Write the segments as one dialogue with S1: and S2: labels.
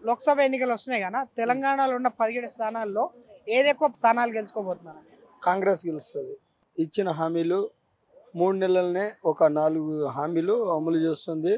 S1: లోక్సభ ఎన్నికలు వస్తున్నాయి కదా తెలంగాణలో ఉన్న పదిహేడు స్థానాల్లో ఏది ఎక్కువ స్థానాలు గెలుచుకోబోతున్నారు
S2: కాంగ్రెస్ గెలుస్తుంది ఇచ్చిన హామీలు మూడు నెలలనే ఒక నాలుగు హామీలు అమలు చేస్తుంది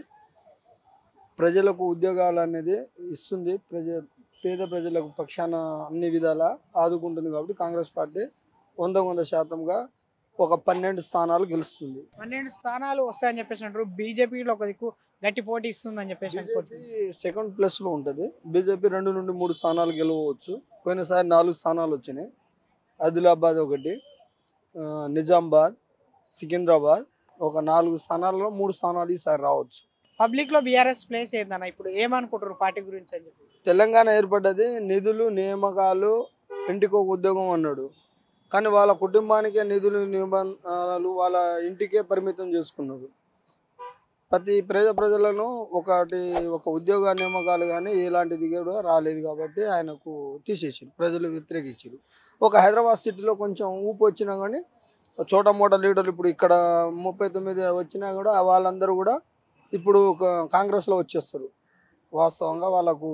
S2: ప్రజలకు ఉద్యోగాలు అనేది ఇస్తుంది ప్రజ పేద ప్రజలకు పక్షాన అన్ని విధాలా ఆదుకుంటుంది కాబట్టి కాంగ్రెస్ పార్టీ వంద వంద శాతంగా ఒక పన్నెండు స్థానాలు గెలుస్తుంది
S1: పన్నెండు స్థానాలు వస్తాయని చెప్పేసి అంటారు బీజేపీలో ఒక దిక్కు గట్టి పోటీ ఇస్తుందని చెప్పేసి అనుకుంటున్నారు
S2: బీజేపీ సెకండ్ ప్లేస్లో ఉంటుంది బీజేపీ రెండు నుండి మూడు స్థానాలు గెలవచ్చు పోయినసారి నాలుగు స్థానాలు వచ్చినాయి ఆదిలాబాద్ ఒకటి ఆ, నిజామాబాద్ సికింద్రాబాద్ ఒక నాలుగు స్థానాల్లో మూడు స్థానాలు ఈసారి రావచ్చు
S1: పబ్లిక్ లో బీఆర్ఎస్ ప్లేస్ ఏందన్న ఇప్పుడు ఏమనుకుంటారు పార్టీ గురించి అని చెప్పి
S2: తెలంగాణ ఏర్పడ్డది నిధులు నియామకాలు ఇంటికి ఒక ఉద్యోగం అన్నాడు కానీ వాళ్ళ కుటుంబానికే నిధులు నిబంధనలు వాళ్ళ ఇంటికే పరిమితం చేసుకున్నారు ప్రతి పేద ప్రజలను ఒకటి ఒక ఉద్యోగ నియామకాలు కానీ ఎలాంటిది కూడా రాలేదు కాబట్టి ఆయనకు తీసేసారు ప్రజలు వ్యతిరేకించారు ఒక హైదరాబాద్ సిటీలో కొంచెం ఊపు వచ్చినా కానీ చోట మోట లీడర్లు ఇప్పుడు ఇక్కడ ముప్పై తొమ్మిది వచ్చినా కూడా వాళ్ళందరూ కూడా ఇప్పుడు కా- కాంగ్రెస్లో వచ్చేస్తారు వాస్తవంగా వాళ్ళకు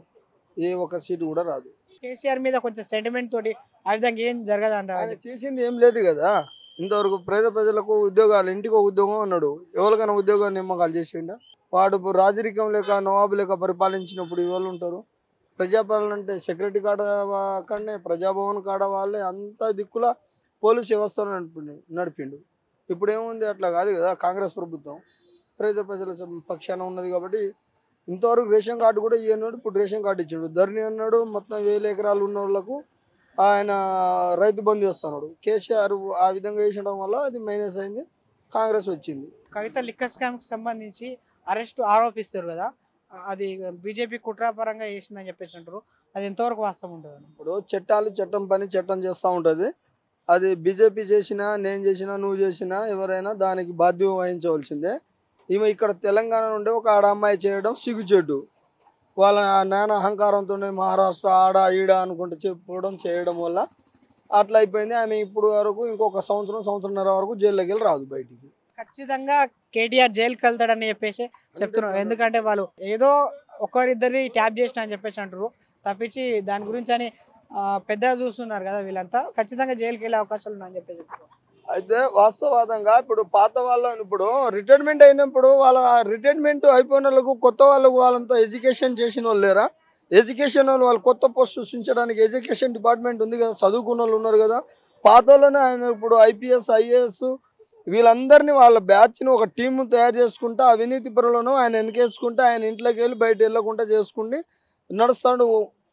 S2: ఏ ఒక్క సీటు కూడా రాదు
S1: కేసీఆర్ మీద కొంచెం సెంటిమెంట్ తోటి ఆ విధంగా ఏం జరగదంట
S2: ఆయన చేసింది ఏం లేదు కదా ఇంతవరకు పేద ప్రజలకు ఉద్యోగాలు ఇంటికి ఒక ఉద్యోగం అన్నాడు ఎవరికైనా ఉద్యోగం నిమ్మకాలు చేసిండ వాడు ఇప్పుడు రాజరికం లేక నవాబు లేక పరిపాలించినప్పుడు ఎవరు ఉంటారు ప్రజాపాలన అంటే సెక్రటరీ కాడ వా- అక్కడనే ప్రజాభవన్ కాడ వాళ్ళే అంత దిక్కుల పోలీస్ వ్యవస్థను నడిపిండు నడిపిండు ఇప్పుడు ఏముంది అట్లా కాదు కదా కాంగ్రెస్ ప్రభుత్వం పేద ప్రజల సం- పక్షాన ఉన్నది కాబట్టి ఇంతవరకు రేషన్ కార్డు కూడా ఇవ్వన్నాడు ఇప్పుడు రేషన్ కార్డు ఇచ్చాడు ధరణి అన్నాడు మొత్తం వేల ఎకరాలు ఉన్న వాళ్ళకు ఆయన రైతు బంధు చేస్తున్నాడు కేసీఆర్ ఆ విధంగా చేసడం వల్ల అది మైనస్ అయింది కాంగ్రెస్ వచ్చింది
S1: కవిత లిక్కర్ స్కామ్ కి సంబంధించి అరెస్ట్ ఆరోపిస్తారు కదా అది బీజేపీ కుట్రాపరంగా చేసిందని చెప్పేసి అంటారు అది ఎంతవరకు వాస్తవం ఉంటుంది
S2: ఇప్పుడు చట్టాలు చట్టం పని చట్టం చేస్తూ ఉంటుంది అది బీజేపీ చేసినా నేను చేసినా నువ్వు చేసినా ఎవరైనా దానికి బాధ్యత వహించవలసిందే ఈమె ఇక్కడ తెలంగాణ నుండి ఒక ఆడ అమ్మాయి చేయడం సిగ్గుచెట్టు వాళ్ళ నాన్న అహంకారంతో మహారాష్ట్ర ఆడ ఈడ అనుకుంటూ చెప్పుకోవడం చేయడం వల్ల అట్లా అయిపోయింది ఆమె ఇప్పుడు వరకు ఇంకొక సంవత్సరం సంవత్సరంన్నర వరకు జైల్లోకి వెళ్ళి రాదు బయటికి
S1: ఖచ్చితంగా కేటీఆర్ జైలుకి వెళ్తాడని చెప్పేసి చెప్తున్నారు ఎందుకంటే వాళ్ళు ఏదో ఒకరిద్దరిది ట్యాప్ చేసిన అని చెప్పేసి అంటారు తప్పించి దాని గురించి అని ఆ, పెద్దగా చూస్తున్నారు కదా వీళ్ళంతా ఖచ్చితంగా జైలుకి వెళ్ళే అవకాశాలు ఉన్నాయని చెప్పేసి చెప్తున్నారు.
S2: అయితే వాస్తవాదంగా ఇప్పుడు పాత వాళ్ళని ఇప్పుడు రిటైర్మెంట్ అయినప్పుడు వాళ్ళ రిటైర్మెంట్ అయిపోయిన వాళ్ళకు కొత్త వాళ్ళకు వాళ్ళంతా ఎడ్యుకేషన్ చేసిన వాళ్ళు లేరా ఎడ్యుకేషన్ వాళ్ళు వాళ్ళు కొత్త పోస్ట్ సృష్టించడానికి ఎడ్యుకేషన్ డిపార్ట్మెంట్ ఉంది కదా చదువుకున్న వాళ్ళు ఉన్నారు కదా పాత వాళ్ళనే ఆయన ఇప్పుడు ఐపీఎస్ ఐఏఎస్ వీళ్ళందరినీ వాళ్ళ బ్యాచ్ని ఒక టీం తయారు చేసుకుంటా అవినీతి పరులను ఆయన వెనకేసుకుంటే ఆయన ఇంట్లోకి వెళ్ళి బయట వెళ్ళకుండా చేసుకుని నడుస్తాడు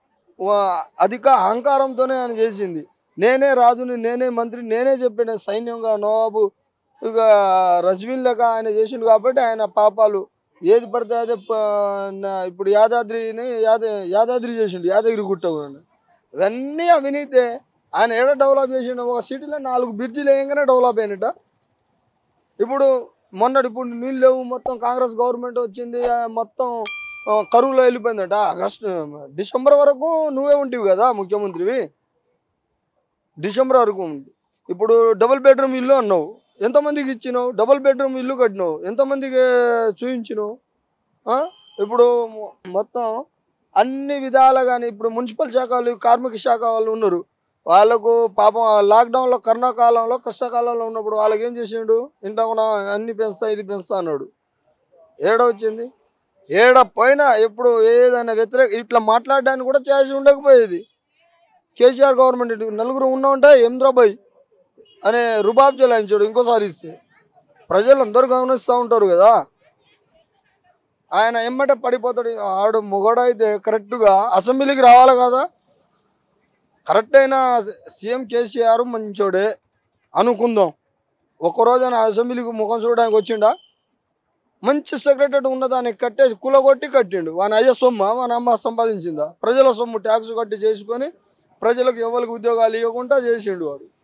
S2: వా- అధిక అహంకారంతోనే ఆయన చేసింది నేనే రాజుని నేనే మంత్రి నేనే చెప్పిన సైన్యంగా నవాబు ఇక రజ్వీన్ లెక్క ఆయన చేసిండు కాబట్టి ఆయన పాపాలు ఏది పడితే అదే ప- నా- ఇప్పుడు యాదాద్రిని యాద యాదాద్రి చేసిండు యాదగిరి గుట్ట కూడా. ఇవన్నీ అవినీతే ఆయన ఏడ డెవలప్ చేసిండు ఒక సిటీలో నాలుగు బ్రిడ్జిలు వేయంగానే డెవలప్ అయినట ఇప్పుడు మొన్నటి ఇప్పుడు నీళ్ళు లేవు మొత్తం కాంగ్రెస్ గవర్నమెంట్ వచ్చింది ఆ మొత్తం ఆ, కరువులో వెళ్ళిపోయిందట ఆగస్టు డిసెంబర్ వరకు నువ్వే ఉంటివి కదా ముఖ్యమంత్రివి డిసెంబర్ వరకు ఉంది ఇప్పుడు డబుల్ బెడ్రూమ్ ఇల్లు అన్నావు ఎంతమందికి ఇచ్చినావు డబుల్ బెడ్రూమ్ ఇల్లు కట్టినావు ఎంతమందికి చూయించినావు ఆ? ఇప్పుడు మొ- మొత్తం అన్ని విధాలుగా కానీ ఇప్పుడు మున్సిపల్ శాఖ వాళ్ళు కార్మిక శాఖ వాళ్ళు ఉన్నారు వాళ్ళకు పాపం ఆ లాక్డౌన్లో కరోనా కాలంలో కష్టకాలంలో ఉన్నప్పుడు వాళ్ళకి ఏం చేసిండు ఇంట్లో కూడా అన్ని పెంచుతా ఇది పెంచుతా అన్నాడు ఏడ వచ్చింది ఏడ పోయినా ఎప్పుడు ఏదైనా వ్యతిరేక ఇట్లా మాట్లాడడానికి కూడా చేసి ఉండకపోయేది కేసీఆర్ గవర్నమెంట్ ఇటు నలుగురు ఉన్నా ఉంటే ఎంద్రాబాయ్ అనే రుబాబ్ చెలాయించాడు ఇంకోసారి ఇస్తే ప్రజలు అందరూ గమనిస్తూ ఉంటారు కదా ఆయన ఎమ్మటే పడిపోతాడు ఆడు మొగడైతే కరెక్ట్గా అసెంబ్లీకి రావాలి కదా కరెక్ట్ అయిన సీఎం కేసీఆర్ మంచోడే అనుకుందాం ఒక్కరోజు ఆయన అసెంబ్లీకి ముఖం చూడడానికి వచ్చిండా మంచి సెక్రటరీ ఉన్నదాన్ని కట్టేసి కులగొట్టి కట్టిండు వాని అయ్య సొమ్మ వాని అమ్మ సంపాదించిందా ప్రజల సొమ్ము ట్యాక్స్ కట్టి చేసుకొని ప్రజలకు ఎవరికి ఉద్యోగాలు ఇవ్వకుండా చేసిండు వాడు